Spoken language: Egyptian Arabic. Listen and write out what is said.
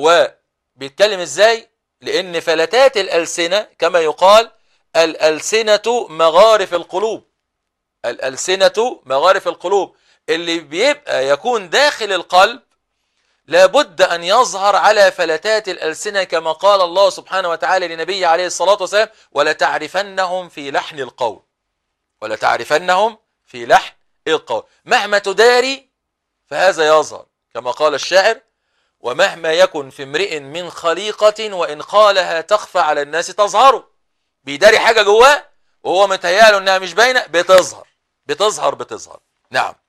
هو بيتكلم ازاي لان فلتات الالسنه كما يقال الالسنه مغارف القلوب الالسنه مغارف القلوب اللي بيبقى يكون داخل القلب لابد أن يظهر على فلتات الألسنة كما قال الله سبحانه وتعالى لنبي عليه الصلاة والسلام ولتعرفنهم في لحن القول ولتعرفنهم في لحن القول مهما تداري فهذا يظهر كما قال الشاعر ومهما يكن في امرئ من خليقة وإن قالها تخفى على الناس تظهر بيداري حاجة جواه وهو متهيأله انها مش باينة بتظهر بتظهر بتظهر نعم